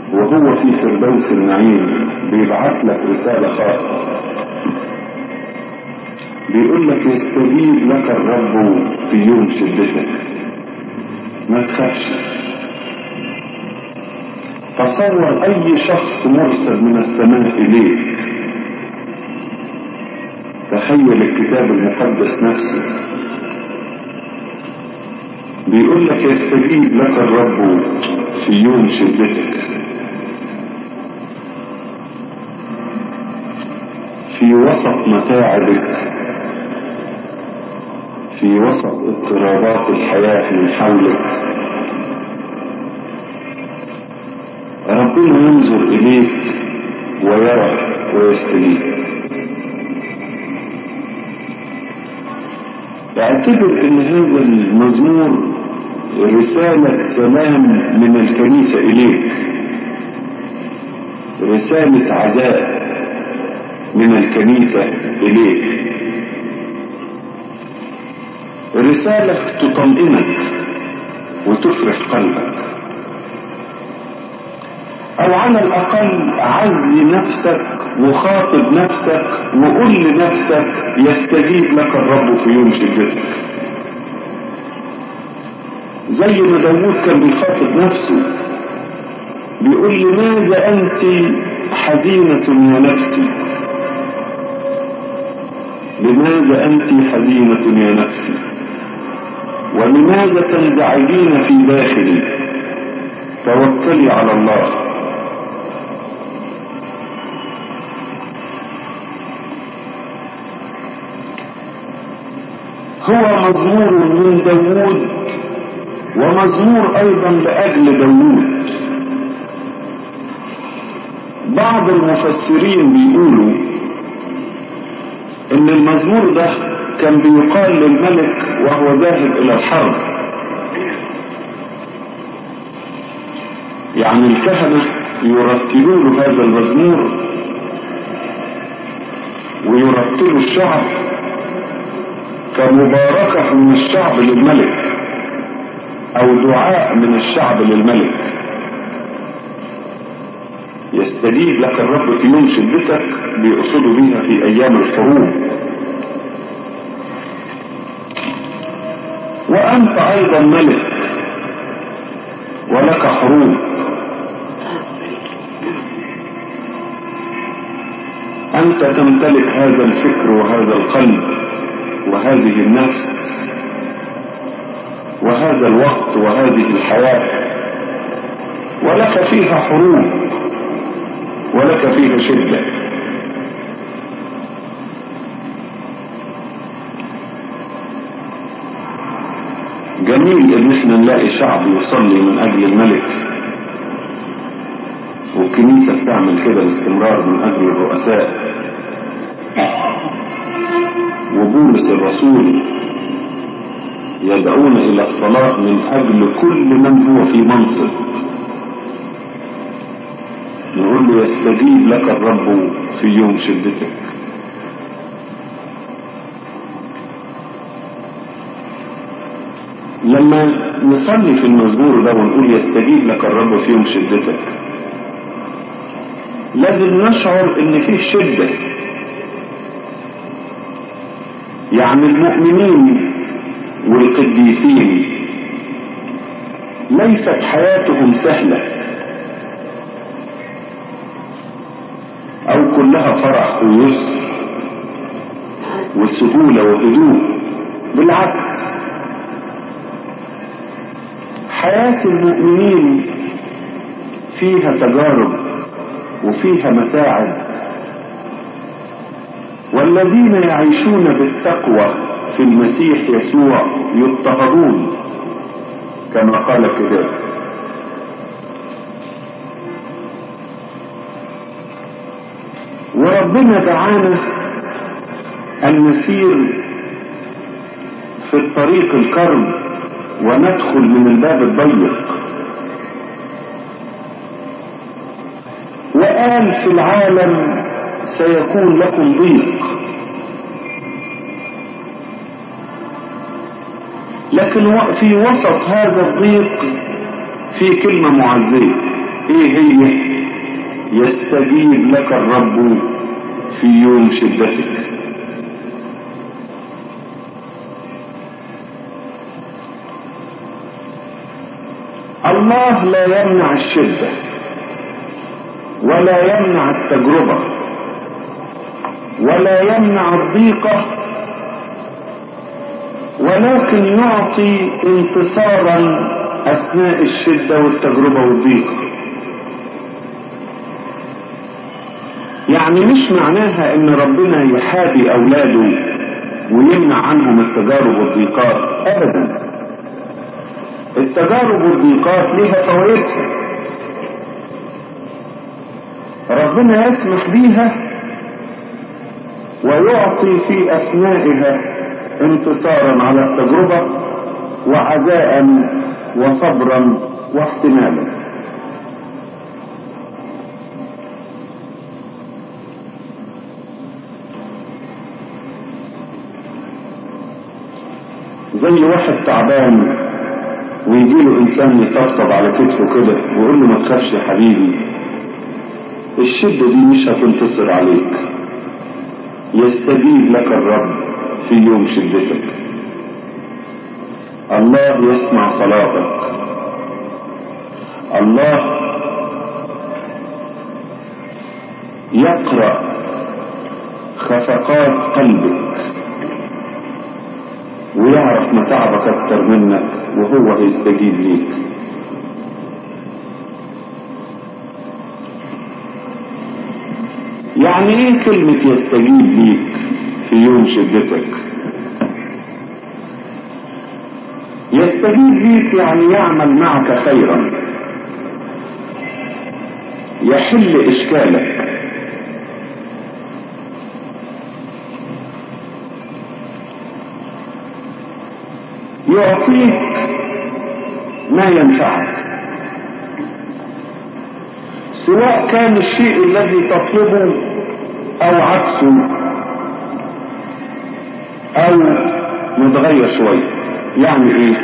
وهو في فردوس النعيم بيبعت لك رسالة خاصة بيقول لك يستجيب لك الرب في يوم شدتك ما تخافش تصور اي شخص مرسل من السماء اليك تخيل الكتاب المقدس نفسه بيقول لك يستجيب لك الرب في يوم شدتك في وسط متاعبك في وسط اضطرابات الحياة من حولك ربنا ينظر إليك ويرى ويستجيب اعتبر ان هذا المزمور رسالة سلام من الكنيسة إليك رسالة عزاء من الكنيسة إليك رسالة تطمئنك وتفرح قلبك أو على الأقل عزي نفسك وخاطب نفسك وقل لنفسك يستجيب لك الرب في يوم شدتك زي ما داوود كان بيخاطب نفسه بيقول لماذا أنت حزينة يا نفسي لماذا أنت حزينة يا نفسي ولماذا تنزعجين في داخلي توكلي على الله هو مزمور من داوود ومزمور ايضا لاجل داوود بعض المفسرين بيقولوا ان المزمور ده كان بيقال للملك وهو ذاهب الى الحرب يعني الكهنة يرتلون هذا المزمور ويرتلوا الشعب كمباركة من الشعب للملك او دعاء من الشعب للملك يستجيب لك الرب في يوم شدتك بيقصدوا بيها في ايام الحروب وانت ايضا ملك ولك حروب انت تمتلك هذا الفكر وهذا القلب وهذه النفس وهذا الوقت وهذه الحياة ولك فيها حروب ولك فيها شدة جميل ان احنا نلاقي شعب يصلي من اجل الملك والكنيسة بتعمل كده باستمرار من اجل الرؤساء وبولس الرسول يدعون الى الصلاة من اجل كل من هو في منصب نقول له يستجيب لك الرب في يوم شدتك لما نصلي في المزمور ده ونقول يستجيب لك الرب في يوم شدتك لازم نشعر ان فيه شدة يعني المؤمنين والقديسين ليست حياتهم سهلة او كلها فرح ويسر وسهولة وهدوء بالعكس حياة المؤمنين فيها تجارب وفيها متاعب والذين يعيشون بالتقوى في المسيح يسوع يضطهدون كما قال الكتاب وربنا دعانا أن نسير في الطريق الكرب وندخل من الباب الضيق وقال في العالم سيكون لكم ضيق لكن في وسط هذا الضيق في كلمة معزية ايه هي يستجيب لك الرب في يوم شدتك الله لا يمنع الشدة ولا يمنع التجربة ولا يمنع الضيقة ولكن يعطي انتصارا اثناء الشدة والتجربة والضيقة يعني مش معناها ان ربنا يحابي اولاده ويمنع عنهم التجارب والضيقات ابدا التجارب والضيقات لها فوائدها ربنا يسمح بيها ويعطي في اثنائها انتصارا على التجربه وعزاء وصبرا واحتمالا زي واحد تعبان ويجي له انسان يطبطب على كتفه كده ويقول له ما تخافش يا حبيبي الشدة دي مش هتنتصر عليك يستجيب لك الرب في يوم شدتك الله يسمع صلاتك الله يقرأ خفقات قلبك ويعرف متعبك اكتر منك وهو هيستجيب ليك يعني ايه كلمة يستجيب ليك في يوم شدتك يستجيب ليك يعني يعمل معك خيرا يحل اشكالك يعطيك ما ينفعك سواء كان الشيء الذي تطلبه او عكسه او متغير شوية يعني ايه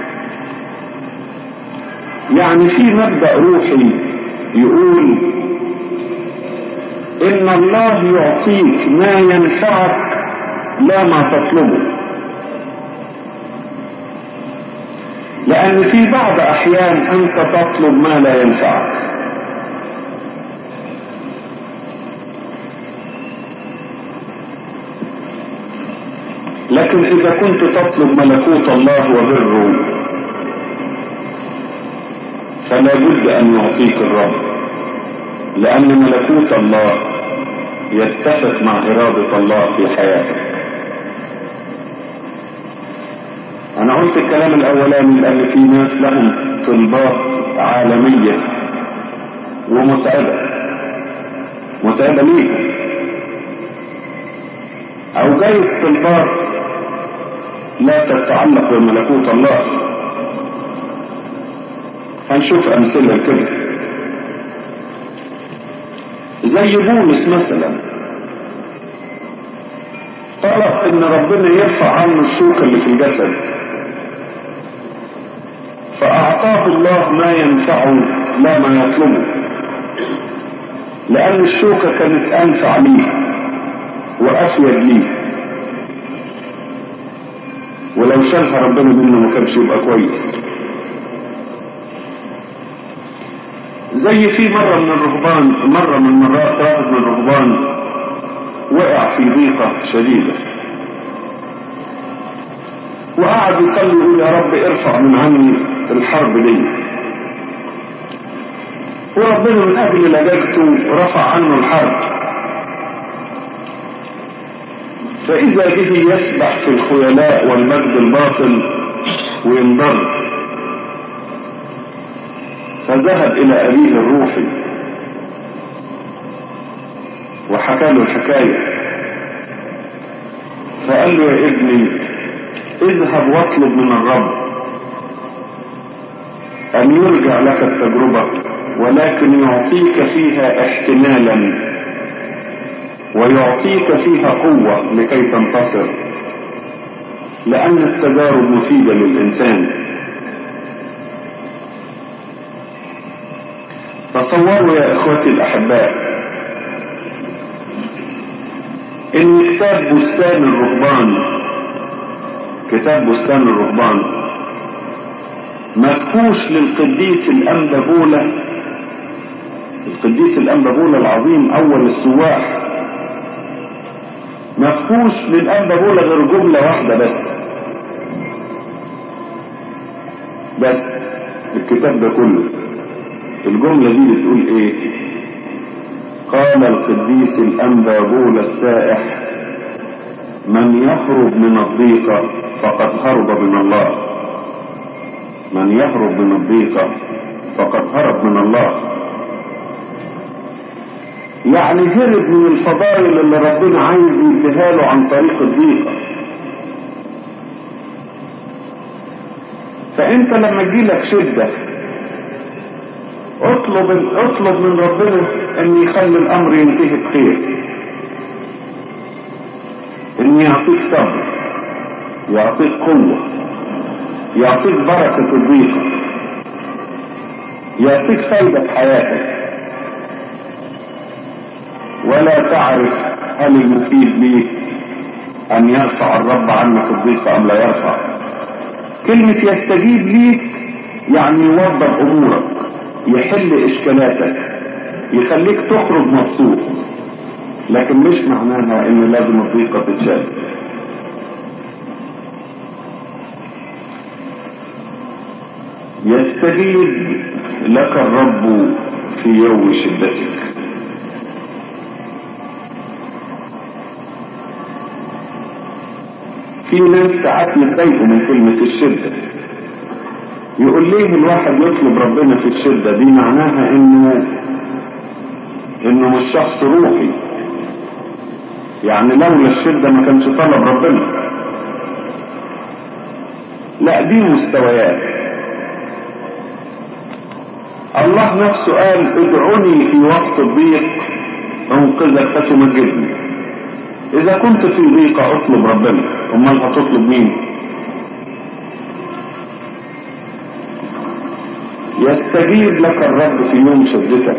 يعني في مبدأ روحي يقول ان الله يعطيك ما ينفعك لا ما تطلبه لأن في بعض أحيان أنت تطلب ما لا ينفعك لكن إذا كنت تطلب ملكوت الله وبره فلا بد أن يعطيك الرب لأن ملكوت الله يتفق مع إرادة الله في حياتك أنا قلت الكلام الأولاني لأن في ناس لهم طلبات عالمية ومتعبة متعبة ليهم أو جايز طلبات لا تتعلق بملكوت الله هنشوف أمثلة كده زي بولس مثلا طلب ان ربنا يرفع عنه الشوكة اللي في الجسد فأعطاه الله ما ينفعه لا ما يطلبه لأن الشوكة كانت أنفع ليه وأفيد ليه ولو شالها ربنا منه ما كانش يبقى كويس زي في مرة من الرهبان مرة من المرات واحد من الرهبان وقع في ضيقة شديدة وقعد يصلي يقول يا رب ارفع من عني الحرب دي وربنا من أجل لجاجته رفع عنه الحرب فإذا به يسبح في الخيلاء والمجد الباطل وينضر فذهب إلى أبيه الروحي وحكى له الحكاية فقال له يا ابني اذهب واطلب من الرب أن يرجع لك التجربة ولكن يعطيك فيها احتمالا ويعطيك فيها قوة لكي تنتصر لأن التجارب مفيدة للإنسان تصوروا يا اخوتي الاحباء ان كتاب بستان الرهبان كتاب بستان الرهبان مدفوش للقديس الانبابولة القديس الانبابولة العظيم اول السواح مدفوش للانبابولة غير جملة واحدة بس بس الكتاب ده كله الجملة دي بتقول ايه قال القديس الأنبابول السائح من يهرب من الضيقة فقد هرب من الله من يهرب من الضيقة فقد هرب من الله يعني هرب من الفضائل اللي ربنا عايز يديها له عن طريق الضيقة فانت لما تجيلك شدة اطلب اطلب من ربنا ان يخلي الامر ينتهي بخير ان يعطيك صبر يعطيك قوة يعطيك بركة الضيقة يعطيك فايدة في حياتك ولا تعرف هل المفيد ليك ان يرفع الرب عنك الضيقة ام لا يرفع كلمة يستجيب ليك يعني يوضب امورك يحل اشكالاتك يخليك تخرج مبسوط لكن مش معناها ان لازم الضيقة تتشال يستجيب لك الرب في يوم شدتك في ناس ساعات يتضايقوا من كلمة الشدة يقول ليه الواحد يطلب ربنا في الشدة دي معناها انه انه مش شخص روحي يعني لولا الشدة ما كانش طلب ربنا لا دي مستويات الله نفسه قال ادعوني في وقت الضيق انقذك فتمجدني اذا كنت في ضيقة اطلب ربنا امال هتطلب مين يستجيب لك الرب في يوم شدتك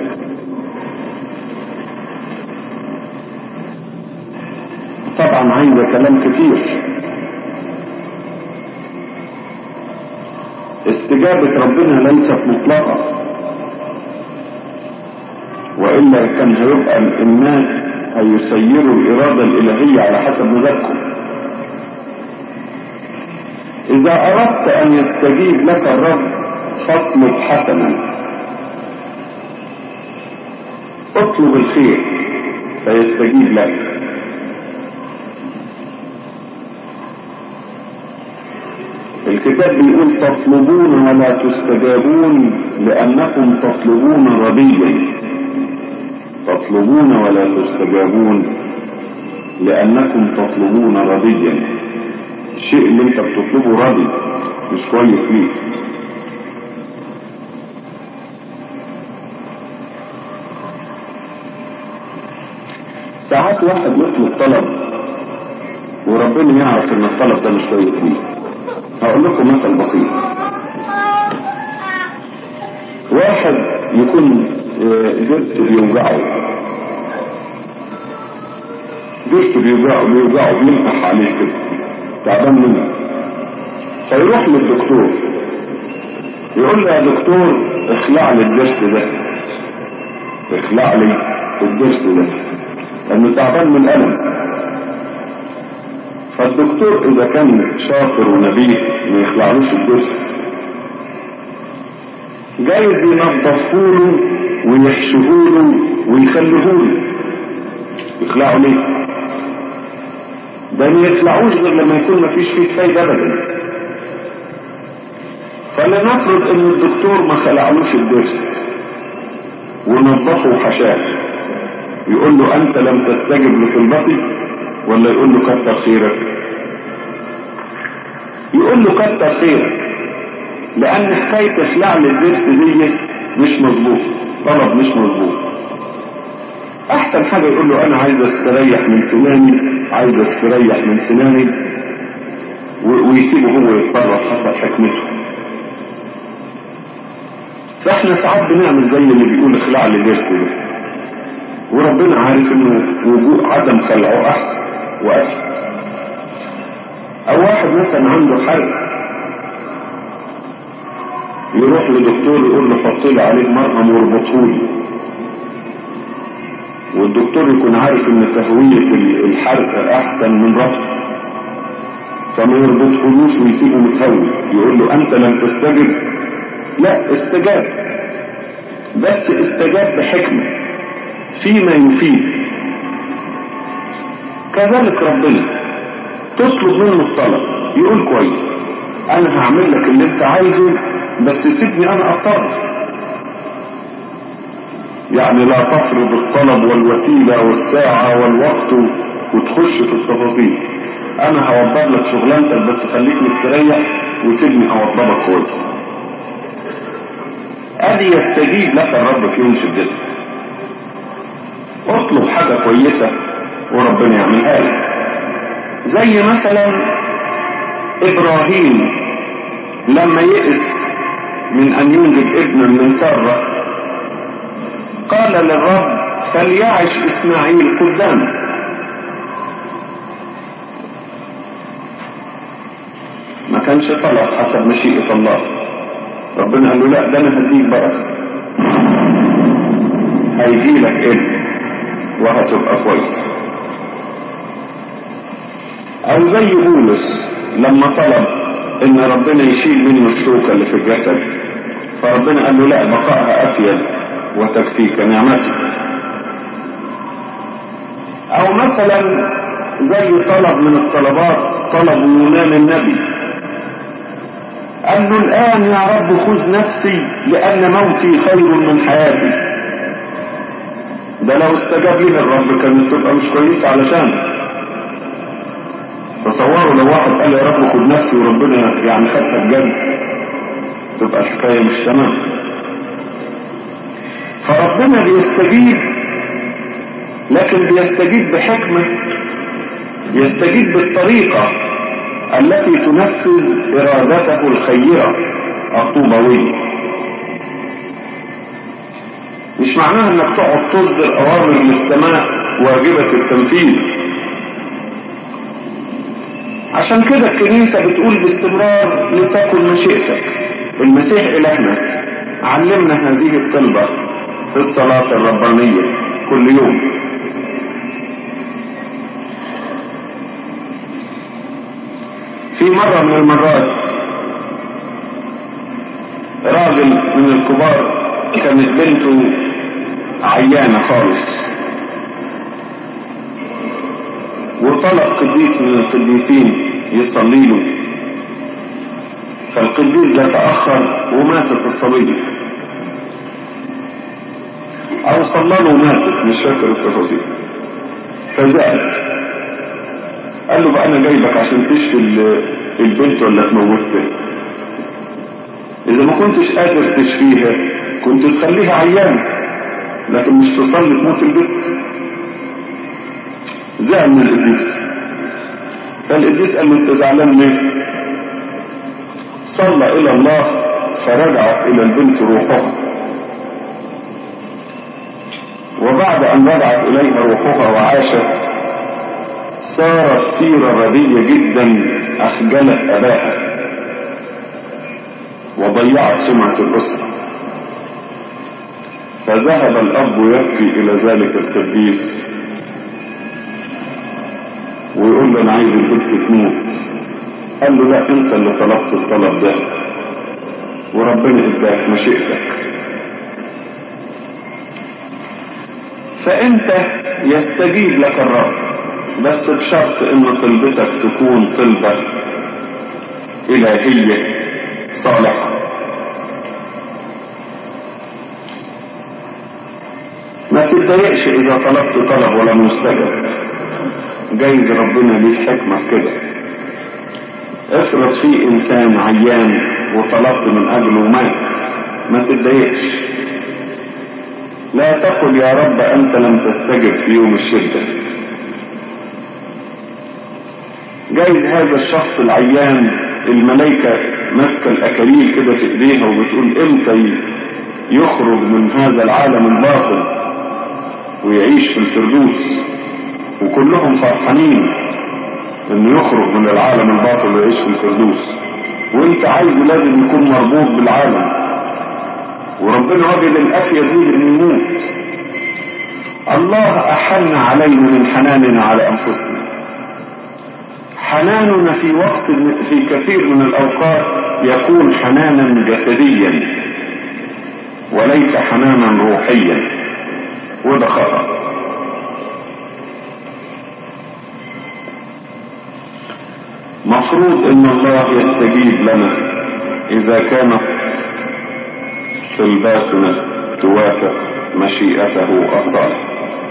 طبعا عايزه كلام كتير استجابة ربنا ليست مطلقة وإلا كان هيبقى الناس هيسيروا الإرادة الإلهية على حسب مزاجهم إذا أردت أن يستجيب لك الرب فاطلب حسنا اطلب الخير فيستجيب لك الكتاب بيقول تطلبون ولا تستجابون لأنكم تطلبون ربيا تطلبون ولا تستجابون لأنكم تطلبون ربيا الشيء اللي انت بتطلبه ربي مش كويس ليك ساعات واحد يطلب طلب وربنا يعرف ان الطلب ده مش كويس ليه هقول لكم مثل بسيط واحد يكون جرس بيوجعه جرس بيوجعه بيوجعه بينقح عليه كده تعبان منه فيروح للدكتور يقول له يا دكتور اخلع لي الضرس ده اخلع لي الضرس ده لانه تعبان من الالم فالدكتور اذا كان شاطر ونبيه ما يخلعلوش الضرس جايز ينظفوله ويحشوله ويخلوه يخلعوا ليه ده ما يخلعوش غير لما يكون ما فيش فيه فايدة ابدا فلنفرض ان الدكتور ما خلعلوش الضرس ونظفه وحشاه يقول له انت لم تستجب لطلبتي ولا يقول له كتر خيرك يقول له كتر خيرك لان حكايه اخلاع للضرس دي مش مظبوط طلب مش مظبوط احسن حاجه يقول له انا عايز استريح من سناني عايز استريح من سناني ويسيبه هو يتصرف حسب حكمته فاحنا ساعات بنعمل زي اللي بيقول اخلع لي ضرسي ده وربنا عارف انه وجود عدم خلعه احسن واكثر او واحد مثلا عنده حرق يروح لدكتور يقول له حط لي عليه مرهم واربطه لي والدكتور يكون عارف ان تهوية الحرق احسن من ربطه فما يربطهولوش ويسيبه متهوي يقول له انت لم تستجب لا استجاب بس استجاب بحكمة فيما يفيد كذلك ربنا تطلب منه الطلب يقول كويس انا هعمل لك اللي انت عايزه بس سيبني انا اتصرف يعني لا تفرض الطلب والوسيلة والساعة والوقت وتخش في التفاصيل انا هوضب لك شغلانتك بس خليك مستريح وسيبني اوضبك كويس ادي يستجيب لك الرب في يوم شدتك اطلب حاجة كويسة وربنا يعملها لك زي مثلا ابراهيم لما يئس من ان ينجب ابنا من سارة قال للرب فليعش اسماعيل قدامك ما كانش طلب حسب مشيئة الله ربنا قال له لا ده انا هديك بركة هيجي لك ابن وهتبقى كويس او زي بولس لما طلب ان ربنا يشيل منه الشوكة اللي في الجسد فربنا قال له لا بقائها افيد وتكفيك نعمتي او مثلا زي طلب من الطلبات طلب يونان النبي قال له الآن يا رب خذ نفسي لأن موتي خير من حياتي ده لو استجاب لي الرب كانت تبقى مش كويسة علشان تصوروا لو واحد قال يا رب خذ نفسي وربنا يعني خدها بجد تبقى الحكاية مش تمام فربنا بيستجيب لكن بيستجيب بحكمة يستجيب بالطريقة التي تنفذ إرادته الخيرة الطوبوية مش معناها انك تقعد تصدر اوامر للسماء واجبة التنفيذ عشان كده الكنيسة بتقول باستمرار لتكن مشيئتك المسيح إلهنا علمنا هذه الطلبة في الصلاة الربانية كل يوم في مرة من المرات راجل من الكبار كانت بنته عيانة خالص وطلب قديس من القديسين يصلي له فالقديس ده تأخر وماتت الصبية أو صلى له وماتت مش فاكر التفاصيل فزعل قال له بقى أنا جايبك عشان تشفي البنت ولا تموتها إذا ما كنتش قادر تشفيها كنت تخليها عيانة لكن مش تصلي تموت البنت زعل من القديس فالقديس قال له انت زعلان ليه صلى الى الله فرجعت الى البنت روحها وبعد ان رجعت اليها روحها وعاشت صارت سيرة ردية جدا اخجلت اباها وضيعت سمعة الاسرة فذهب الاب يبكي الى ذلك القديس ويقول له انا عايز البنت تموت قال له لا انت اللي طلبت الطلب ده وربنا اداك مشيئتك فانت يستجيب لك الرب بس بشرط ان طلبتك تكون طلبة الهية صالحة ما تتضايقش اذا طلبت طلب ولم يستجب جايز ربنا ليه حكمة في كده افرض في انسان عيان وطلبت من اجله مات ما تتضايقش لا تقل يا رب انت لم تستجب في يوم الشدة جايز هذا الشخص العيان الملائكة ماسكة الاكاليل كده في ايديها وبتقول امتى يخرج من هذا العالم الباطل ويعيش في الفردوس وكلهم فرحانين انه يخرج من العالم الباطل ويعيش في الفردوس وانت عايزه لازم يكون مربوط بالعالم وربنا وجد الافيد ليه انه يموت الله احن علينا من حناننا على انفسنا حناننا في وقت في كثير من الاوقات يكون حنانا جسديا وليس حنانا روحيا وده خطأ مفروض ان الله يستجيب لنا اذا كانت طلباتنا توافق مشيئته الصالحة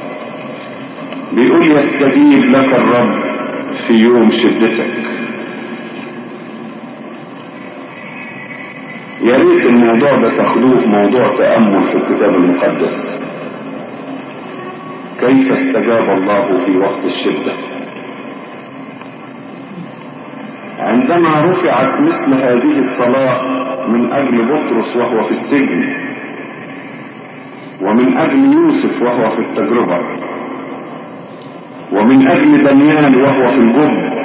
بيقول يستجيب لك الرب في يوم شدتك يا ريت الموضوع ده تاخدوه موضوع تأمل في الكتاب المقدس كيف استجاب الله في وقت الشدة عندما رفعت مثل هذه الصلاة من أجل بطرس وهو في السجن ومن أجل يوسف وهو في التجربة ومن أجل دانيال وهو في الجب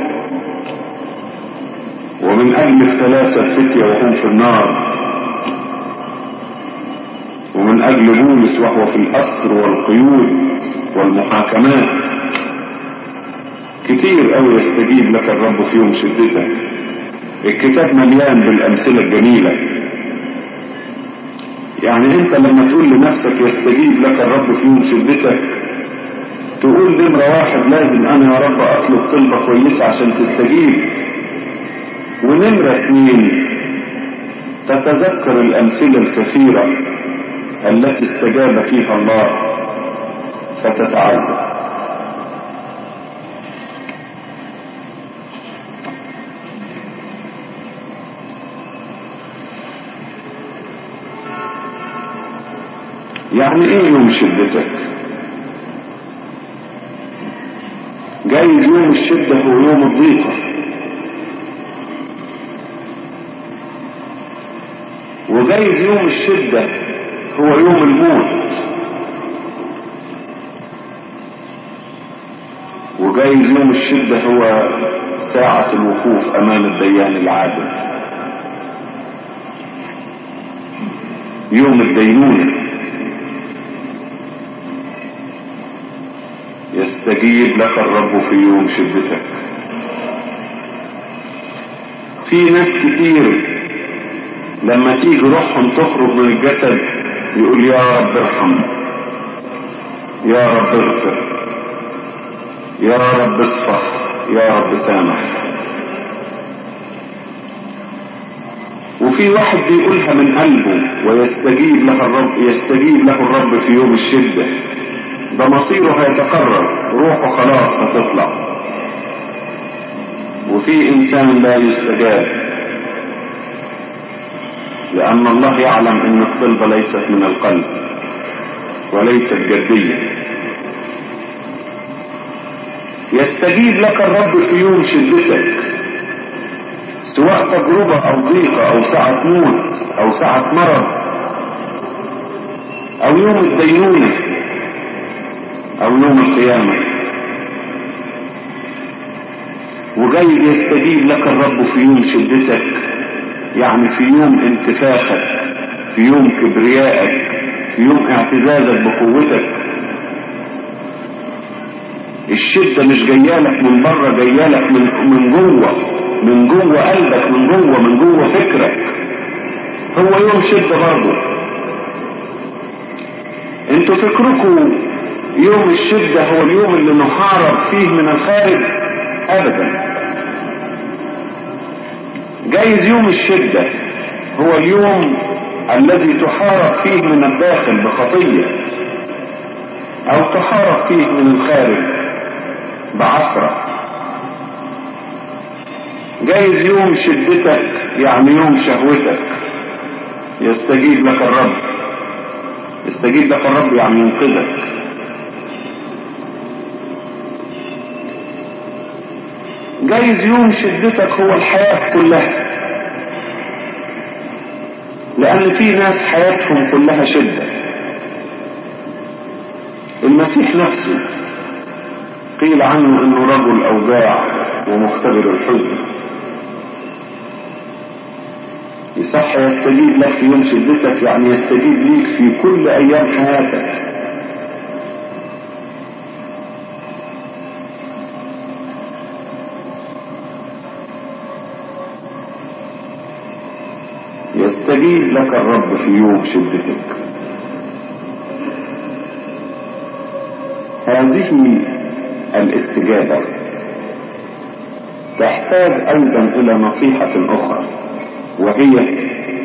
ومن أجل الثلاثة فتية وهم في النار ومن أجل بولس وهو في الأسر والقيود والمحاكمات كتير قوي يستجيب لك الرب في يوم شدتك الكتاب مليان بالأمثلة الجميلة يعني انت لما تقول لنفسك يستجيب لك الرب في يوم شدتك تقول نمرة واحد لازم انا يا رب اطلب طلبة كويسة عشان تستجيب ونمرة اثنين تتذكر الامثلة الكثيرة التي استجاب فيها الله فتتعزى يعني ايه يوم شدتك جايز يوم الشدة هو يوم الضيقة وجايز يوم الشدة هو يوم الموت وجايز يوم الشدة هو ساعة الوقوف أمام الديان العادل يوم الدينونة يستجيب لك الرب في يوم شدتك في ناس كتير لما تيجي روحهم تخرج من الجسد يقول يا رب ارحم يا رب اغفر يا رب اصفح يا رب سامح وفي واحد بيقولها من قلبه ويستجيب له الرب يستجيب له الرب في يوم الشده ده مصيره هيتقرر روحه خلاص هتطلع وفي انسان لا يستجاب لان الله يعلم ان الطلبة ليست من القلب وليست جدية يستجيب لك الرب في يوم شدتك سواء تجربة او ضيقة او ساعة موت او ساعة مرض او يوم الدينونة او يوم القيامة وجايز يستجيب لك الرب في يوم شدتك يعني في يوم انتفاخك في يوم كبريائك في يوم اعتزازك بقوتك الشدة مش جايالك من بره جايالك من من جوه من جوه قلبك من جوه من جوه فكرك هو يوم شدة برضه انتوا فكركم يوم الشدة هو اليوم اللي نحارب فيه من الخارج ابدا جايز يوم الشدة هو اليوم الذي تحارب فيه من الداخل بخطية او تحارب فيه من الخارج بعثرة جايز يوم شدتك يعني يوم شهوتك يستجيب لك الرب يستجيب لك الرب يعني ينقذك جايز يوم شدتك هو الحياة كلها لأن في ناس حياتهم كلها شدة المسيح نفسه قيل عنه انه رجل اوجاع ومختبر الحزن يصح يستجيب لك في يوم شدتك يعني يستجيب ليك في كل ايام حياتك يستجيب لك الرب في يوم شدتك هذه الاستجابة تحتاج أيضا إلى نصيحة أخرى وهي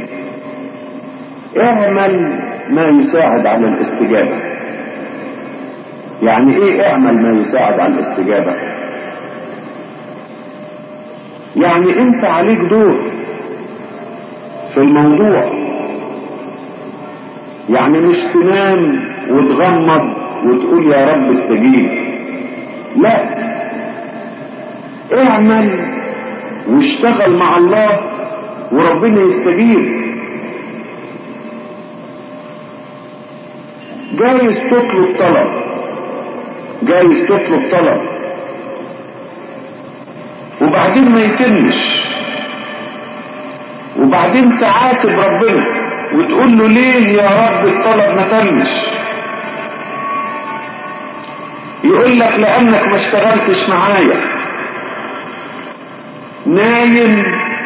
اعمل ما يساعد على الاستجابة يعني ايه اعمل ما يساعد على الاستجابة يعني انت عليك دور في الموضوع يعني مش تنام وتغمض وتقول يا رب استجيب لا اعمل واشتغل مع الله وربنا يستجيب جايز تطلب طلب جايز تطلب طلب وبعدين ما يتمش وبعدين تعاتب ربنا وتقول له ليه يا رب الطلب ما تمش يقول لك لانك ما اشتغلتش معايا نايم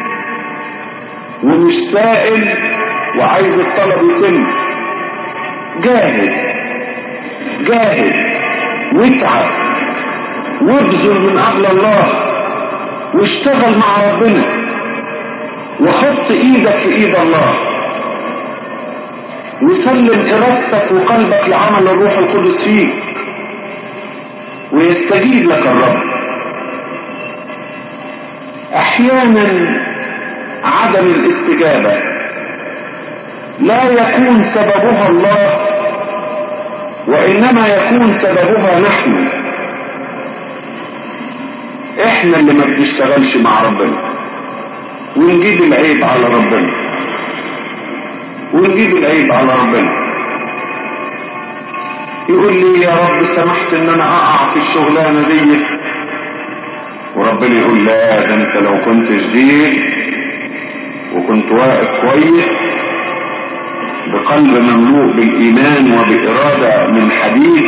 ومش سائل وعايز الطلب يتم جاهد جاهد واتعب وابذل من اجل الله واشتغل مع ربنا وحط ايدك في ايد الله وسلم ارادتك وقلبك لعمل الروح القدس فيك ويستجيب لك الرب احيانا عدم الاستجابة لا يكون سببها الله وانما يكون سببها نحن احنا اللي ما بنشتغلش مع ربنا ونجيب العيب على ربنا ونجيب العيب على ربنا يقول لي يا رب سمحت ان انا اقع في الشغلانة دي وربنا يقول لا ده انت لو كنت جديد وكنت واقف كويس بقلب مملوء بالايمان وبارادة من حديد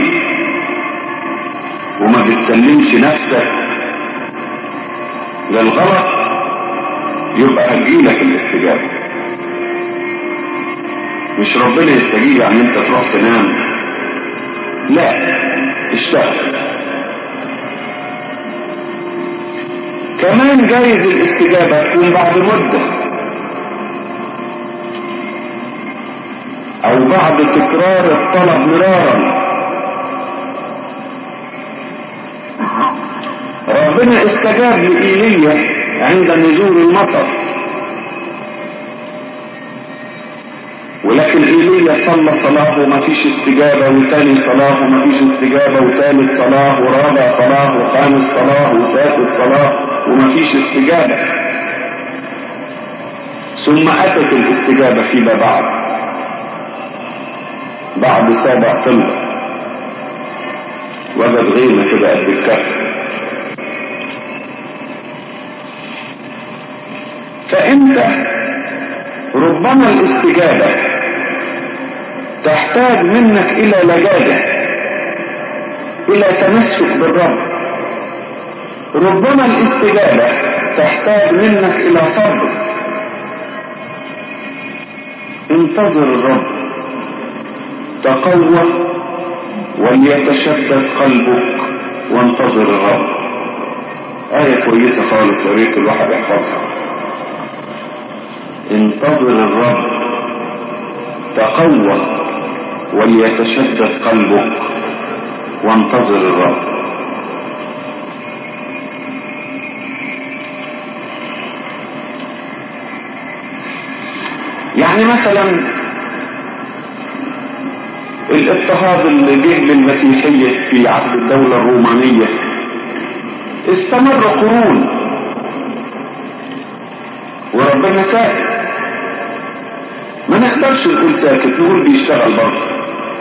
وما بتسلمش نفسك للغلط يبقى هتجيلك الاستجابة مش ربنا يستجيب يعني انت تروح تنام لا اشتغل كمان جايز الاستجابة تكون بعد مدة او بعد تكرار الطلب مرارا ربنا استجاب لإيليا عند نزول المطر ولكن ايليا صلى صلاة وما فيش استجابة وتاني صلاة وما فيش استجابة وتالت صلاة ورابع صلاة وخامس صلاة وسادس صلاة وما فيش استجابة ثم أتت الاستجابة فيما بعد بعد سابع طلبة وجد غيمة كده قد الكف فانت ربما الاستجابة تحتاج منك الى لجاجة الى تمسك بالرب ربما الاستجابة تحتاج منك الى صبر انتظر الرب تقوى وليتشدد قلبك وانتظر الرب آية كويسة خالص يا ريت الواحد يحفظها انتظر الرب تقوى وليتشدد قلبك وانتظر الرب يعني مثلا الاضطهاد اللي جه للمسيحية في عهد الدولة الرومانية استمر قرون وربنا ساكت ما نقدرش نقول ساكت نقول بيشتغل برضه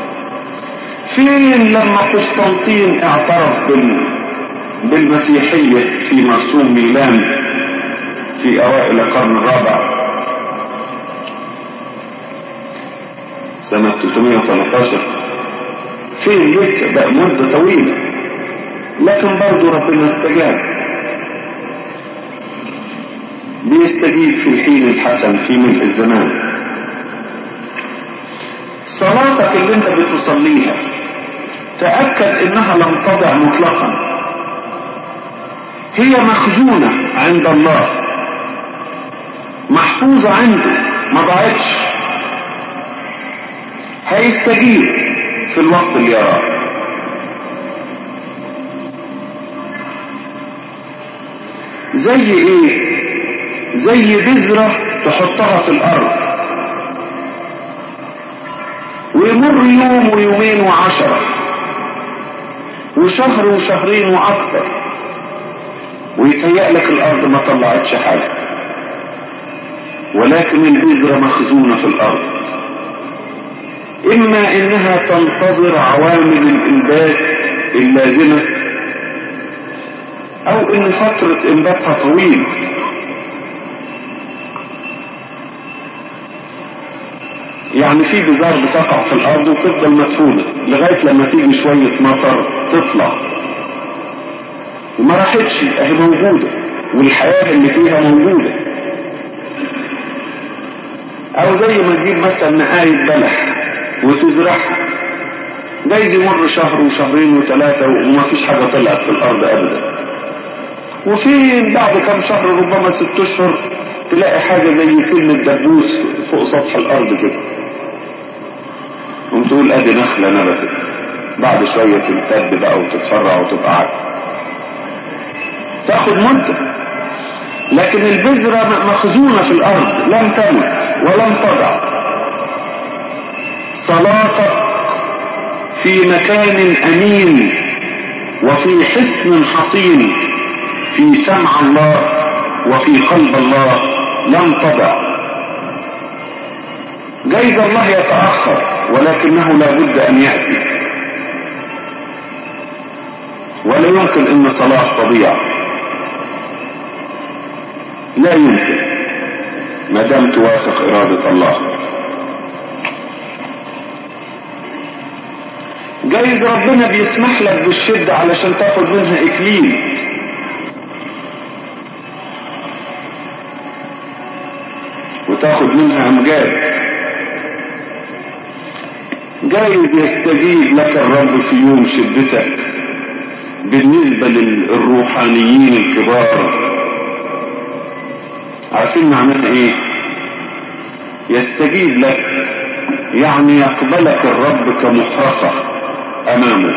فين لما قسطنطين اعترف بال... بالمسيحية في مرسوم ميلان في أوائل القرن الرابع سنة 313 فين لسه بقى مدة طويلة لكن برضه ربنا استجاب بيستجيب في الحين الحسن في ملء الزمان صلاتك اللي انت بتصليها تأكد انها لم تضع مطلقا هي مخزونة عند الله محفوظة عنده ما ضاعتش هيستجيب في الوقت اللي يراه زي ايه زي بذرة تحطها في الارض ويمر يوم ويومين وعشرة وشهر وشهرين واكتر ويتهيأ لك الارض ما طلعتش حاجة ولكن البذرة مخزونة في الارض اما انها تنتظر عوامل الانبات اللازمة او ان فترة انباتها طويل يعني في بذار بتقع في الارض وتفضل مدفونة لغاية لما تيجي شوية مطر تطلع وما راحتش اهي موجودة والحياة اللي فيها موجودة او زي ما تجيب مثلا نقاية بلح وتزرعها جايز يمر شهر وشهرين وثلاثة وما فيش حاجة طلعت في الارض ابدا وفين بعد كم شهر ربما ست اشهر تلاقي حاجة زي سن الدبوس فوق سطح الارض كده وتقول ادي نخلة نبتت بعد شوية تمتد بقى وتتفرع وتبقى عاد تاخد مدة لكن البذرة مخزونة في الارض لم تمت ولم تضع صلاتك في مكان امين وفي حصن حصين في سمع الله وفي قلب الله لم تضع جايز الله يتأخر ولكنه لا بد أن يأتي ولا يمكن أن صلاة تضيع لا يمكن ما دام توافق إرادة الله جايز ربنا بيسمح لك بالشدة علشان تاخد منها إكليل وتاخد منها أمجاد جايز يستجيب لك الرب في يوم شدتك بالنسبة للروحانيين الكبار عارفين معناها ايه يستجيب لك يعني يقبلك الرب كمحرقة امامه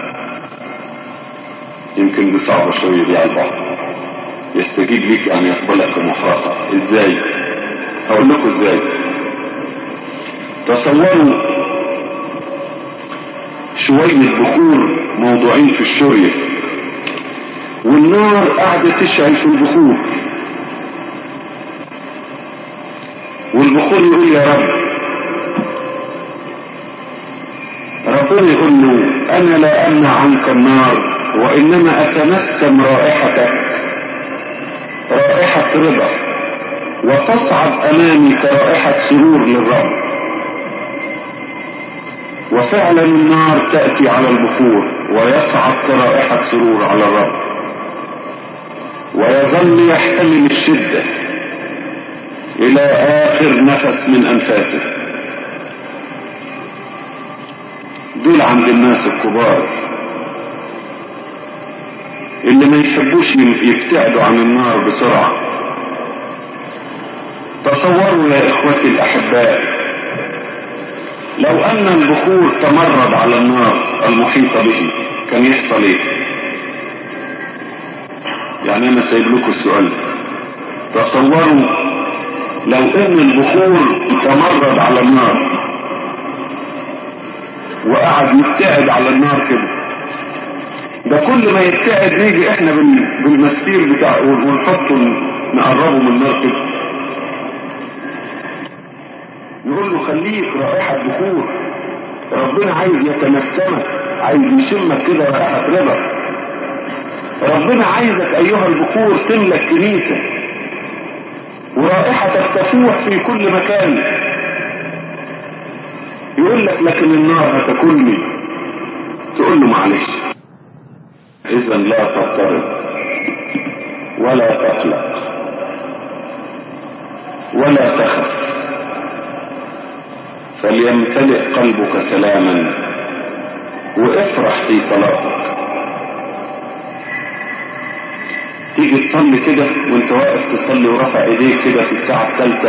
يمكن دي صعبة شوية دي على البعض يستجيب لك ان يقبلك كمحرقة ازاي هقول لكم ازاي تصوروا شوية بخور موضوعين في الشورية والنار قاعدة تشعل في البخور والبخور يقول يا رب ربنا يقول له انا لا امنع عنك النار وانما اتنسم رائحتك رائحة رضا وتصعد امامي كرائحة سرور للرب وفعلا النار تأتي على البخور ويصعد كرائحة سرور على الرب ويظل يحتمل الشدة إلى آخر نفس من أنفاسه دول عند الناس الكبار اللي ما يحبوش يبتعدوا عن النار بسرعة تصوروا يا إخوتي الأحباء لو أن البخور تمرد على النار المحيطة به كان يحصل إيه؟ يعني أنا سايب لكم السؤال تصوروا لو أن البخور تمرد على النار وقعد يبتعد على النار كده ده كل ما يبتعد نيجي احنا بالمستير بتاعه ونحطه نقربه من النار كده يقول له خليك رائحة بخور ربنا عايز يتنسمك عايز يشمك كده رائحة رضا ربنا عايزك أيها البخور تملى الكنيسة ورائحتك تفوح في كل مكان يقول لك لكن النار هتاكلني تقول له معلش إذا لا تضطرب ولا تقلق ولا تخف فليمتلئ قلبك سلاما وافرح في صلاتك تيجي تصلي كده وانت واقف تصلي ورفع ايديك كده في الساعة الثالثة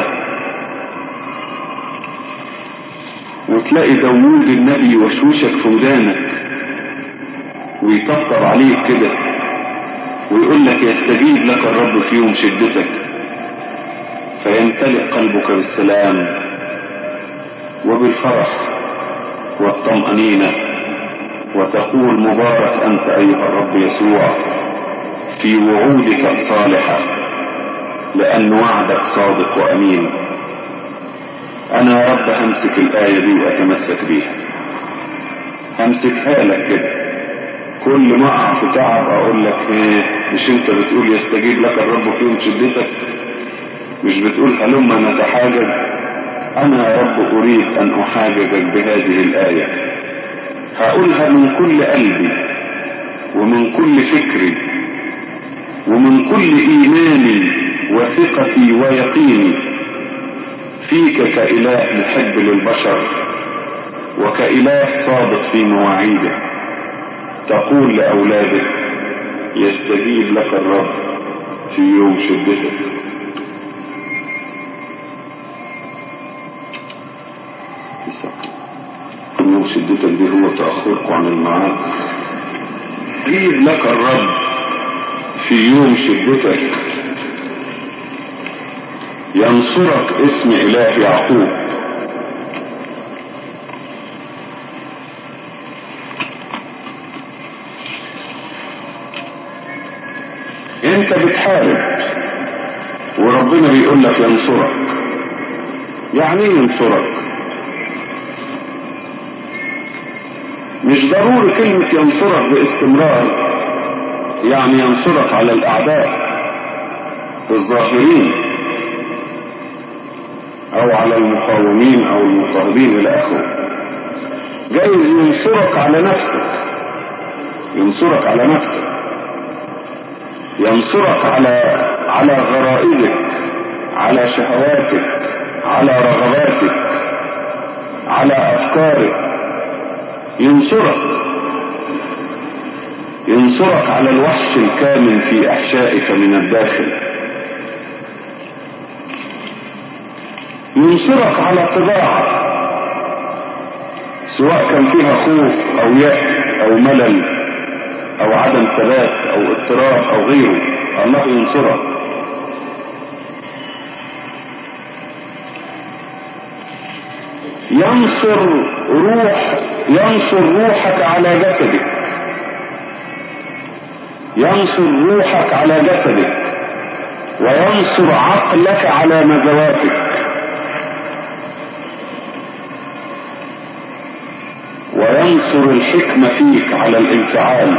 وتلاقي داوود النبي وشوشك في ودانك ويطبطب عليك كده ويقول لك يستجيب لك الرب في يوم شدتك فيمتلئ قلبك بالسلام وبالفرح والطمأنينة وتقول مبارك أنت أيها الرب يسوع في وعودك الصالحة لأن وعدك صادق وأمين أنا يا رب همسك الآية دي وأتمسك بيها همسكها لك كده كل ما أقع في تعب أقول لك إيه مش أنت بتقول يستجيب لك الرب في يوم شدتك مش بتقول هلما نتحاجج أنا يا رب أريد أن أحاججك بهذه الآية هقولها من كل قلبي ومن كل فكري ومن كل إيماني وثقتي ويقيني فيك كإله محب للبشر وكإله صادق في مواعيده تقول لأولادك يستجيب لك الرب في يوم شدتك يوم شدتك دي هو تأخركم عن الميعاد يستجيب لك الرب في يوم شدتك ينصرك اسم إله يعقوب انت بتحارب وربنا بيقول لك ينصرك يعني ايه ينصرك مش ضروري كلمة ينصرك باستمرار يعني ينصرك على الأعداء الظاهرين أو على المقاومين أو المضطهدين إلى آخره جايز ينصرك على نفسك ينصرك على نفسك ينصرك على على غرائزك على شهواتك على رغباتك على أفكارك ينصرك ينصرك على الوحش الكامن في أحشائك من الداخل ينصرك على طباعك سواء كان فيها خوف أو يأس أو ملل أو عدم ثبات أو اضطراب أو غيره الله ينصرك ينصر روح ينصر روحك على جسدك ينصر روحك على جسدك وينصر عقلك على نزواتك وينصر الحكمة فيك على الانفعال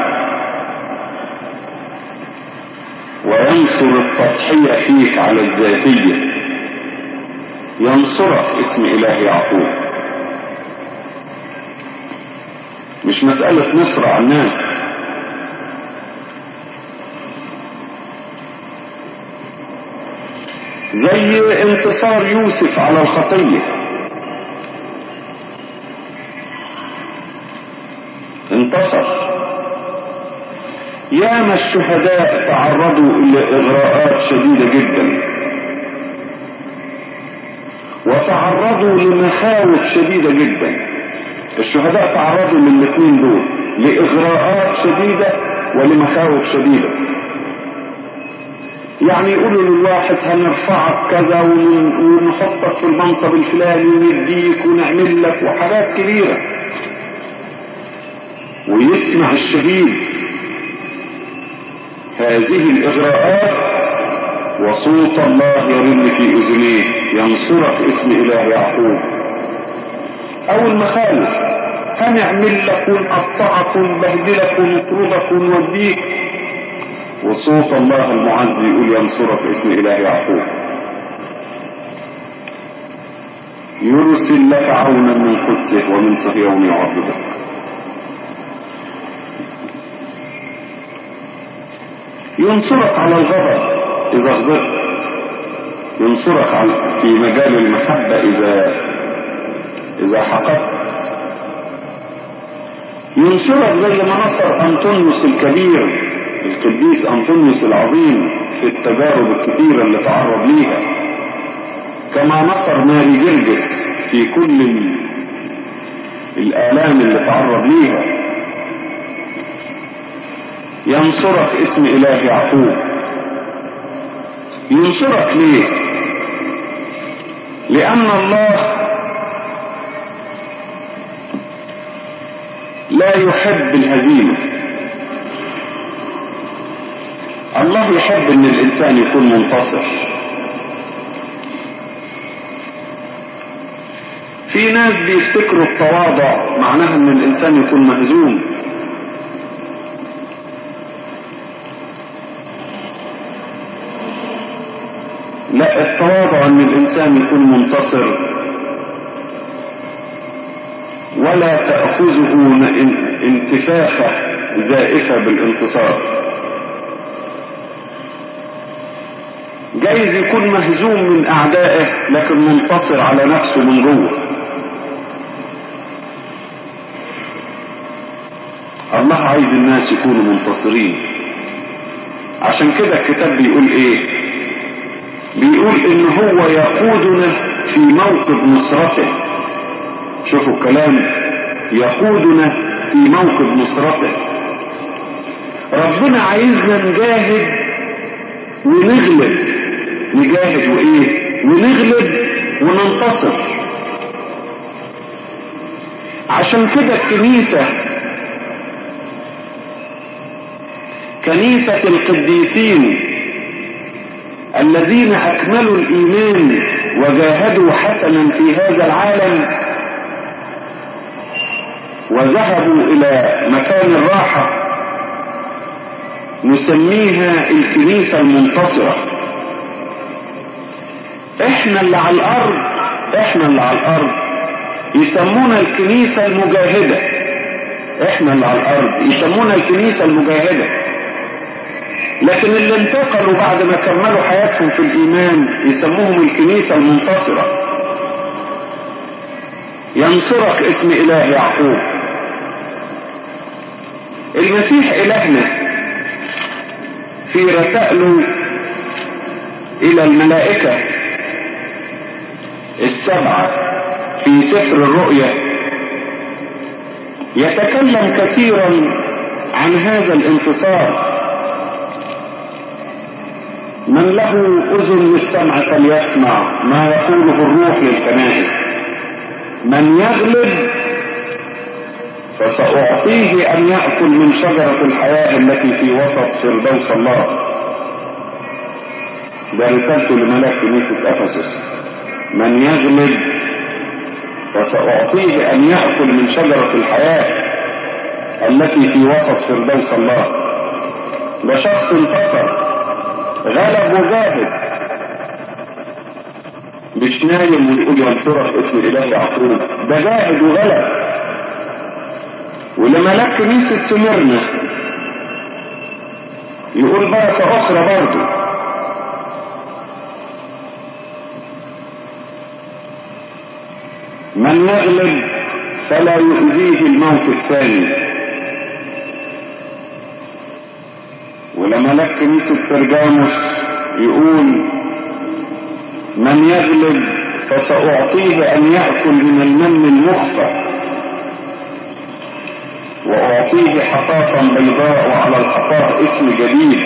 وينصر التضحية فيك على الذاتية ينصرك اسم إله يعقوب مش مسألة نصر على الناس زي انتصار يوسف على الخطية انتصر ياما الشهداء تعرضوا إلى إغراءات شديدة جدا وتعرضوا لمخاوف شديدة جدا الشهداء تعرضوا للاثنين دول لإغراءات شديدة ولمخاوف شديدة يعني يقولوا للواحد هنرفعك كذا ونحطك في المنصب الفلاني ونديك ونعمل لك وحاجات كبيرة ويسمع الشهيد هذه الإغراءات وصوت الله يرن في اذنيه ينصرك اسم اله يعقوب او المخالف هنعمل لك ونقطعك ونبهدلك ونطردك ونوديك وصوت الله المعز يقول ينصرك اسم اله يعقوب يرسل لك عونا من قدسه ومن صهيون يعبدك ينصرك على الغضب إذا غضبت ينصرك على في مجال المحبة إذا إذا حقدت ينصرك زي ما نصر أنطونيوس الكبير القديس أنطونيوس العظيم في التجارب الكثيرة اللي تعرض ليها كما نصر ماري جرجس في كل الآلام اللي تعرض ليها ينصرك اسم إله يعقوب ينصرك ليه لأن الله لا يحب الهزيمة الله يحب ان الانسان يكون منتصر في ناس بيفتكروا التواضع معناها ان الانسان يكون مهزوم لا التواضع ان الانسان يكون منتصر ولا تأخذه انتفاخة زائفة بالانتصار جايز يكون مهزوم من أعدائه لكن منتصر على نفسه من جوه الله عايز الناس يكونوا منتصرين عشان كده الكتاب بيقول ايه بيقول ان هو يقودنا في موقف نصرته شوفوا الكلام يقودنا في موقف نصرته ربنا عايزنا نجاهد ونغلب نجاهد وايه ونغلب وننتصر عشان كده الكنيسة كنيسة القديسين الذين أكملوا الإيمان وجاهدوا حسنا في هذا العالم وذهبوا إلى مكان الراحة نسميها الكنيسة المنتصرة احنا اللي على الأرض احنا اللي على الأرض يسمونا الكنيسة المجاهدة احنا اللي على الأرض يسمونا الكنيسة المجاهدة لكن اللي انتقلوا بعد ما كملوا حياتهم في الإيمان يسموهم الكنيسة المنتصرة ينصرك اسم إله يعقوب المسيح إلهنا في رسائله إلى الملائكة السبعة في سفر الرؤيا يتكلم كثيرا عن هذا الانتصار من له أذن للسمع فليسمع ما يقوله الروح للكنائس من يغلب فسأعطيه أن يأكل من شجرة الحياة التي في وسط فردوس الله ده رسالته لملاك كنيسة أفسس من يغلب فسأعطيه أن يأكل من شجرة الحياة التي في وسط فردوس الله ده شخص انتصر غلب وجاهد مش نايم ويقول ينصرك اسم الاله يعقوب ده جاهد وغلب ولملاك كنيسة سمرنا يقول بركة أخرى برضه من يغلب فلا يؤذيه الموت الثاني ولملاك كنيسة فرجانوس يقول من يغلب فسأعطيه أن يأكل من المن المخفى وأعطيه حصاة بيضاء وعلى الحصاة اسم جديد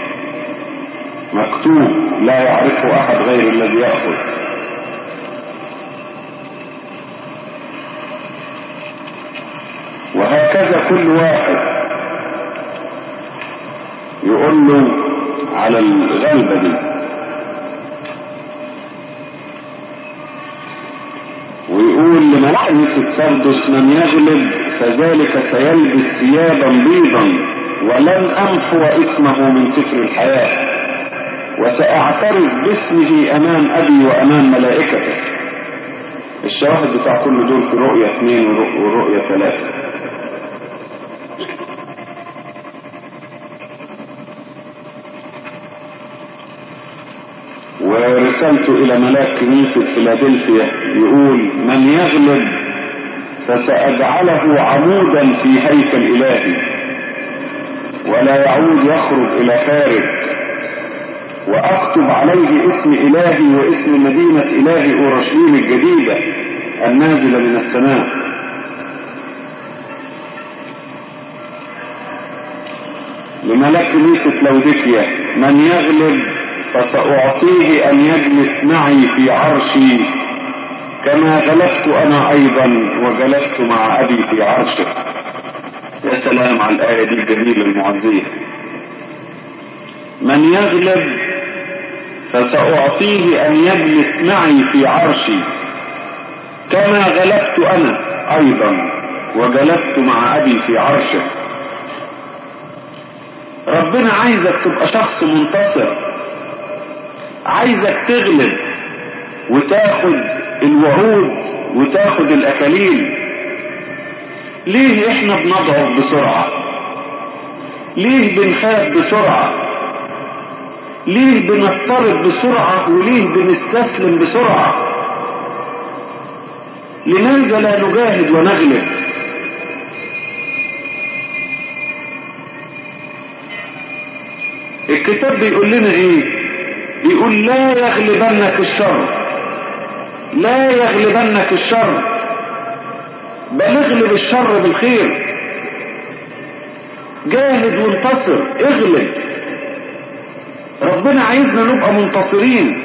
مكتوب لا يعرفه أحد غير الذي يأخذ وهكذا كل واحد يقول له على الغلبة دي كنيسة سردس من يغلب فذلك سيلبس ثيابا بيضا ولن أمحو اسمه من سفر الحياة وسأعترف باسمه أمام أبي وأمام ملائكته الشواهد بتاع كل دول في رؤية اثنين ورؤية ثلاثة ورسالته إلى ملاك كنيسة فيلادلفيا يقول من يغلب فسأجعله عمودا في هيكل إلهي ولا يعود يخرج إلى خارج وأكتب عليه اسم إلهي واسم مدينة إلهي أورشليم الجديدة النازلة من السماء لملاك كنيسة لوديكيا من يغلب فسأعطيه أن يجلس معي في عرشي كما غلبت أنا أيضا وجلست مع أبي في عرشه يا سلام على الآية دي الجميلة المعزية من يغلب فسأعطيه أن يجلس معي في عرشي كما غلبت أنا أيضا وجلست مع أبي في عرشه ربنا عايزك تبقى شخص منتصر عايزك تغلب وتاخد الوعود وتاخد الأكاليل ليه احنا بنضعف بسرعة ليه بنخاف بسرعة ليه بنضطرب بسرعة وليه بنستسلم بسرعة لماذا لا نجاهد ونغلب الكتاب بيقول لنا ايه بيقول لا يغلبنك الشر لا يغلبنك الشر بل اغلب الشر بالخير جاهد وانتصر اغلب ربنا عايزنا نبقى منتصرين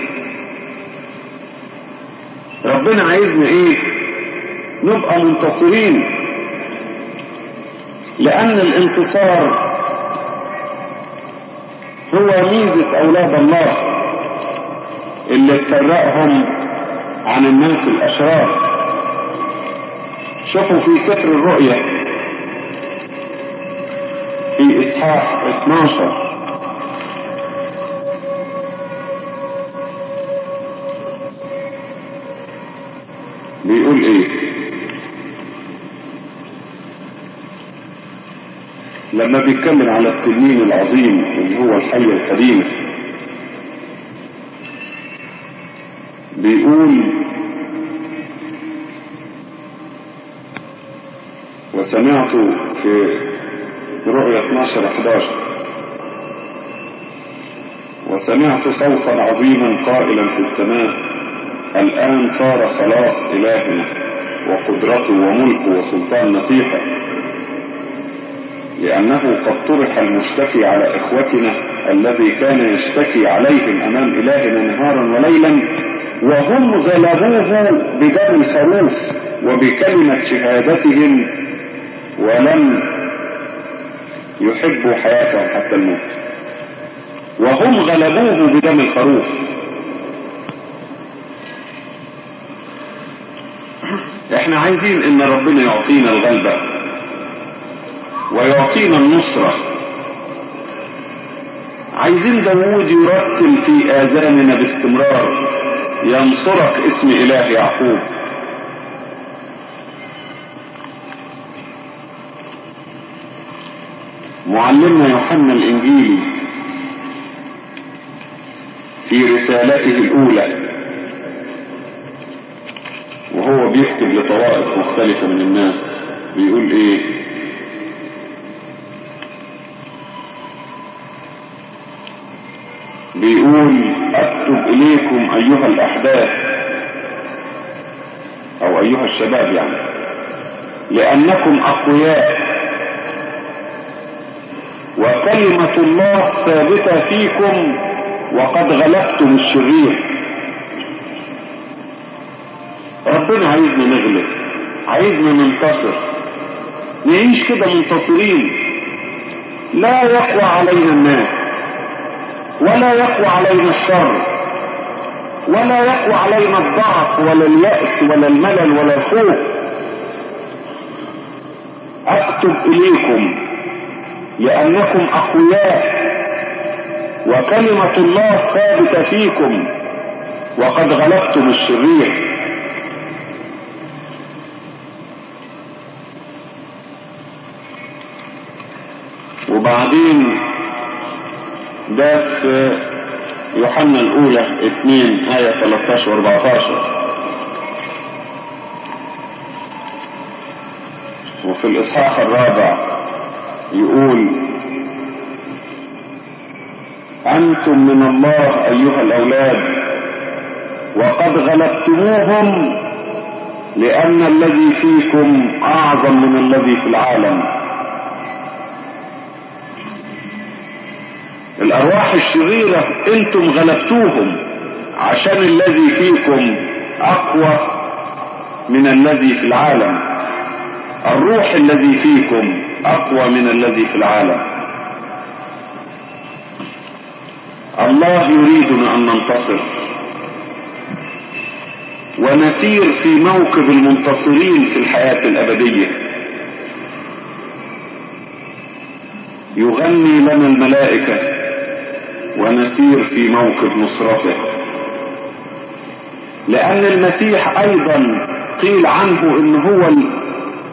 ربنا عايزنا ايه نبقى منتصرين لان الانتصار هو ميزة اولاد الله اللي تفرقهم عن الناس الاشرار شوفوا في سفر الرؤيا في اصحاح 12 بيقول ايه لما بيتكلم على التنين العظيم اللي هو الحية القديمة بيقول وسمعت في رؤية 12 11 وسمعت صوتا عظيما قائلا في السماء الآن صار خلاص إلهنا وقدرته وملكه وسلطان مسيحه لأنه قد طرح المشتكي على إخوتنا الذي كان يشتكي عليهم أمام إلهنا نهارا وليلا وهم غلبوه بدم الخروف وبكلمة شهادتهم ولم يحبوا حياتهم حتى الموت وهم غلبوه بدم الخروف احنا عايزين ان ربنا يعطينا الغلبة ويعطينا النصرة عايزين داوود يرتل في آذاننا باستمرار ينصرك اسم إله يعقوب معلمنا يوحنا الإنجيلي في رسالته الأولى وهو بيكتب لطوائف مختلفة من الناس بيقول ايه بيقول اكتب اليكم ايها الاحباب او ايها الشباب يعني لانكم اقوياء وكلمة الله ثابتة فيكم وقد غلبتم الشرير ربنا عايزنا نغلب عايزنا ننتصر نعيش كده منتصرين لا يقوى علينا الناس ولا يقوى علينا الشر ولا يقوى علينا الضعف ولا اليأس ولا الملل ولا الخوف أكتب إليكم لأنكم أقوياء وكلمة الله ثابتة فيكم وقد غلبتم الشرير وبعدين ده في يوحنا الأولى 2 آية 13 و 14 وفي الإصحاح الرابع يقول أنتم من الله أيها الأولاد وقد غلبتموهم لأن الذي فيكم أعظم من الذي في العالم الأرواح الشريرة أنتم غلبتوهم عشان الذي فيكم أقوى من الذي في العالم الروح الذي فيكم أقوى من الذي في العالم الله يريدنا أن ننتصر ونسير في موكب المنتصرين في الحياة الأبدية يغني لنا الملائكة ونسير في موكب نصرته لأن المسيح أيضا قيل عنه إن هو ال...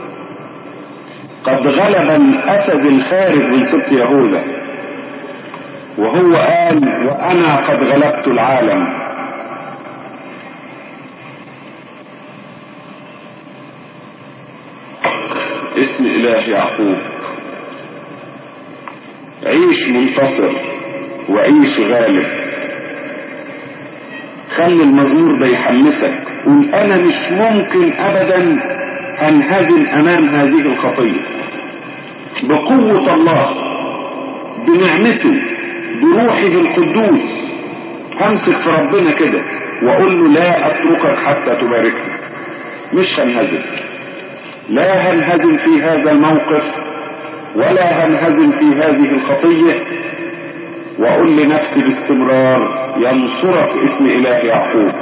قد غلب الأسد الخارج من سبط يهوذا وهو قال وأنا قد غلبت العالم اسم إله يعقوب عيش منتصر وعيش غالب خلي المزمور ده يحمسك قول أنا مش ممكن أبدا أنهزم أمام هذه الخطية بقوة الله بنعمته بروحه القدوس همسك في ربنا كده واقول له لا اتركك حتى تباركني مش هنهزم لا هنهزم في هذا الموقف ولا هنهزم في هذه الخطية واقول لنفسي باستمرار ينصرك اسم اله يعقوب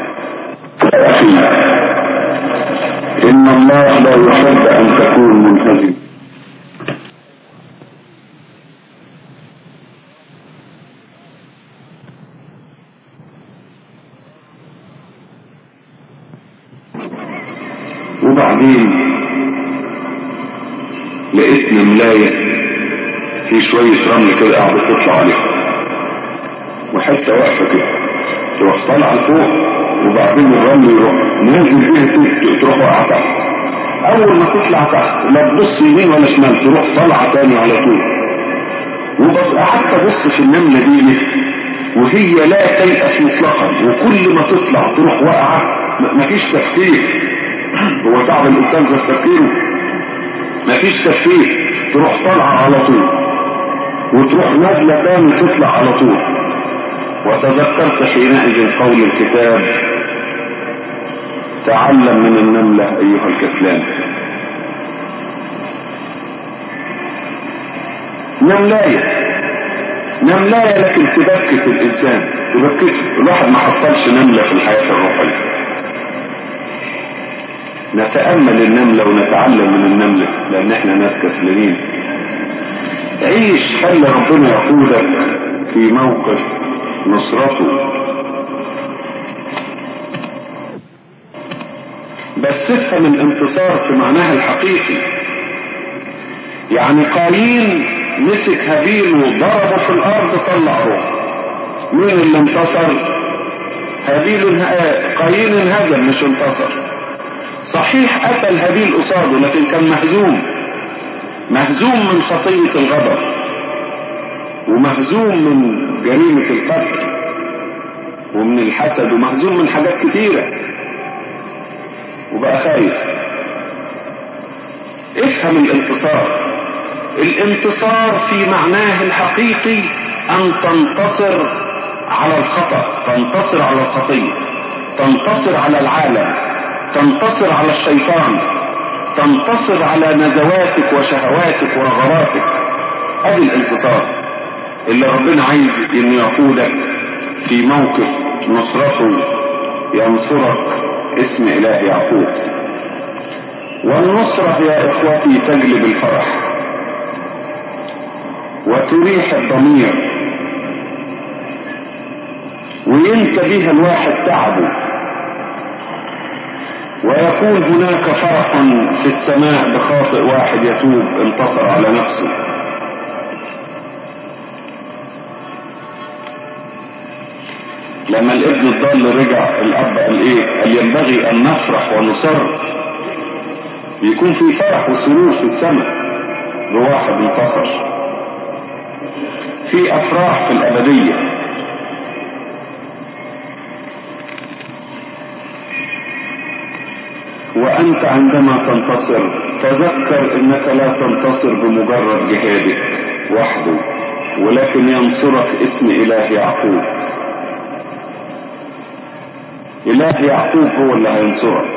ان الله لا يحب ان تكون منهزم وبعدين لقيت نملاية في شوية رمل كده قاعدة تطلع عليها وحتة واقفة كده تروح طالعة لفوق وبعدين الرمل يروح نازل بيها تروح واقعة تحت أول ما تطلع تحت لا تبص يمين ولا شمال تروح طالعة تاني على طول وبس قعدت أبص في النملة دي وهي لا تيأس مطلقا وكل ما تطلع تروح واقعة مفيش تفكير هو تعب الانسان في تفكيره مفيش تفكير تروح طالعه على طول وتروح نازله تاني تطلع على طول وتذكرت حينئذ قول الكتاب تعلم من النمله ايها الكسلان نملايه نملايه لكن تبكت الانسان تبكته الواحد ما حصلش نمله في الحياه الروحيه نتأمل النملة ونتعلم من النملة لأن احنا ناس كسلانين عيش خلي ربنا يقودك في موقف نصرته بس افهم الانتصار في معناها الحقيقي يعني قايين مسك هابيل وضربه في الارض طلع روح مين اللي انتصر هابيل قايين انهزم مش انتصر صحيح قتل هابيل قصاده لكن كان مهزوم مهزوم من خطية الغضب ومهزوم من جريمة القتل ومن الحسد ومهزوم من حاجات كتيرة وبقى خايف افهم الانتصار الانتصار في معناه الحقيقي ان تنتصر على الخطأ تنتصر على الخطية تنتصر على العالم تنتصر على الشيطان تنتصر على نزواتك وشهواتك ورغباتك ادي الانتصار اللي ربنا عايز انه يقودك في موقف نصرته ينصرك اسم اله يعقوب والنصرة يا اخوتي تجلب الفرح وتريح الضمير وينسى بها الواحد تعبه ويكون هناك فرح في السماء بخاطئ واحد يتوب انتصر على نفسه لما الابن الضال رجع الاب قال ايه قال ينبغي ان نفرح ونصر بيكون في فرح وسرور في السماء بواحد انتصر في افراح في الابديه وأنت عندما تنتصر تذكر أنك لا تنتصر بمجرد جهادك وحده ولكن ينصرك اسم إله يعقوب إله يعقوب هو اللي هينصرك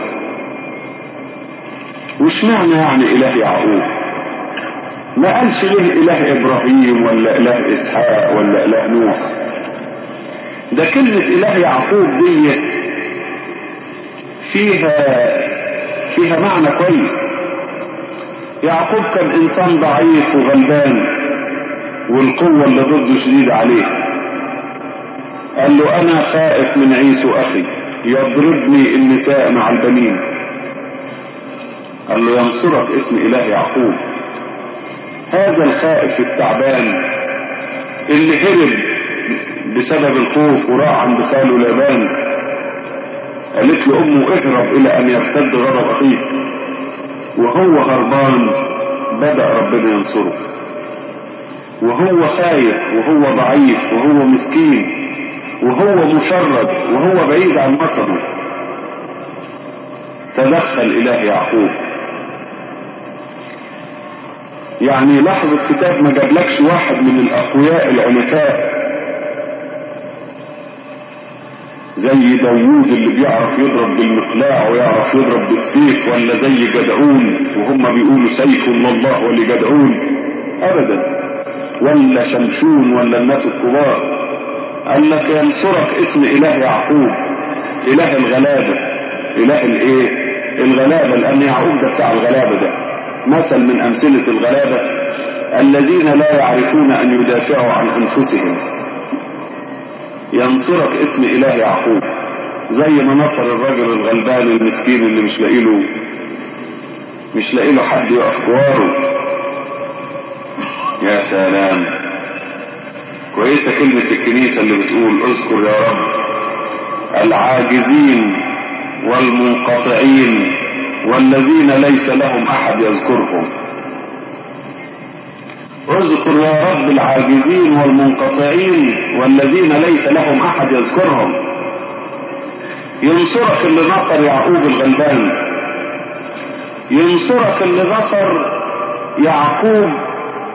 وش معنى يعني إله يعقوب ما قالش ليه إله إبراهيم ولا إله إسحاق ولا إله نوح ده كلمة إله يعقوب دي فيها فيها معنى كويس يعقوب كان انسان ضعيف وغلبان والقوة اللي ضده شديدة عليه قال له انا خائف من عيسو اخي يضربني النساء مع البنين قال له ينصرك اسم اله يعقوب هذا الخائف التعبان اللي هرب بسبب الخوف وراح عند خاله لابان قالت له امه اهرب الى ان يرتد غضب اخيك وهو هربان بدا ربنا ينصره وهو خايف وهو ضعيف وهو مسكين وهو مشرد وهو بعيد عن وطنه تدخل اله يعقوب يعني لاحظوا الكتاب ما جابلكش واحد من الاقوياء العنفاء زي داوود اللي بيعرف يضرب بالمقلاع ويعرف يضرب بالسيف ولا زي جدعون وهم بيقولوا سيف الله ولجدعون ابدا ولا شمشون ولا الناس الكبار قال لك ينصرك اسم اله يعقوب اله الغلابة اله الايه الغلابة لان يعقوب ده بتاع الغلابة ده مثل من امثلة الغلابة الذين لا يعرفون ان يدافعوا عن انفسهم ينصرك اسم اله يعقوب زي ما نصر الراجل الغلبان المسكين اللي مش لاقي له مش لاقي له حد يقف جواره يا سلام كويسة كلمة الكنيسة اللي بتقول اذكر يا رب العاجزين والمنقطعين والذين ليس لهم احد يذكرهم اذكر يا رب العاجزين والمنقطعين والذين ليس لهم احد يذكرهم ينصرك اللي نصر يعقوب الغلبان ينصرك اللي نصر يعقوب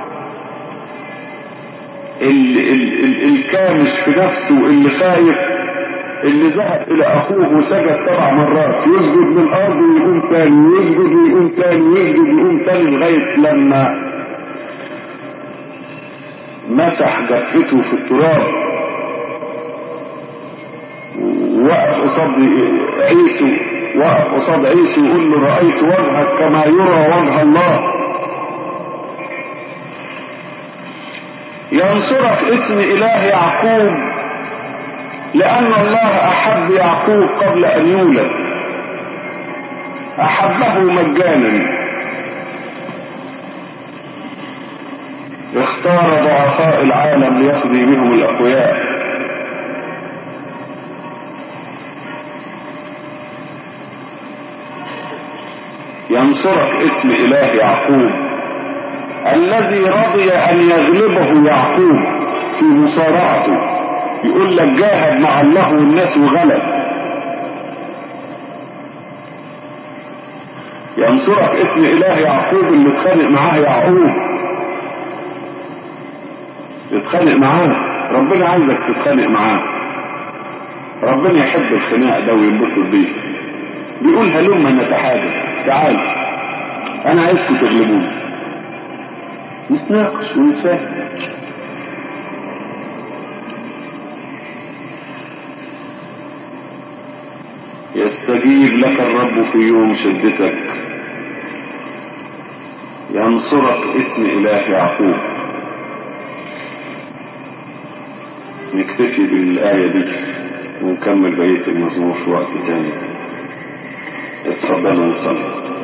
ال ال ال الكامش في نفسه اللي خايف اللي ذهب الى اخوه وسجد سبع مرات يسجد من الارض ويقوم تاني ويسجد ويقوم تاني ويسجد ويقوم تاني لغايه لما مسح جبهته في التراب وقف قصاد عيسو وقف قصاد عيسو يقول له رأيت وجهك كما يرى وجه الله ينصرك اسم إله يعقوب لأن الله أحب يعقوب قبل أن يولد أحبه مجانا اختار ضعفاء العالم ليقضي بهم الأقوياء ينصرك اسم إله يعقوب الذي رضي أن يغلبه يعقوب في مصارعته يقول لك جاهد مع الله والناس وغلب ينصرك اسم إله يعقوب اللي اتخانق معاه يعقوب تتخانق معاه ربنا عايزك تتخانق معاه ربنا يحب الخناق ده وينبسط بيه بيقول هلما نتحاجج تعال انا عايزكم تغلبوني نتناقش ونتفاهم يستجيب لك الرب في يوم شدتك ينصرك اسم اله يعقوب نكتفي بالآية دي ونكمل بقية المزمور في وقت تاني اتفضلوا نصلي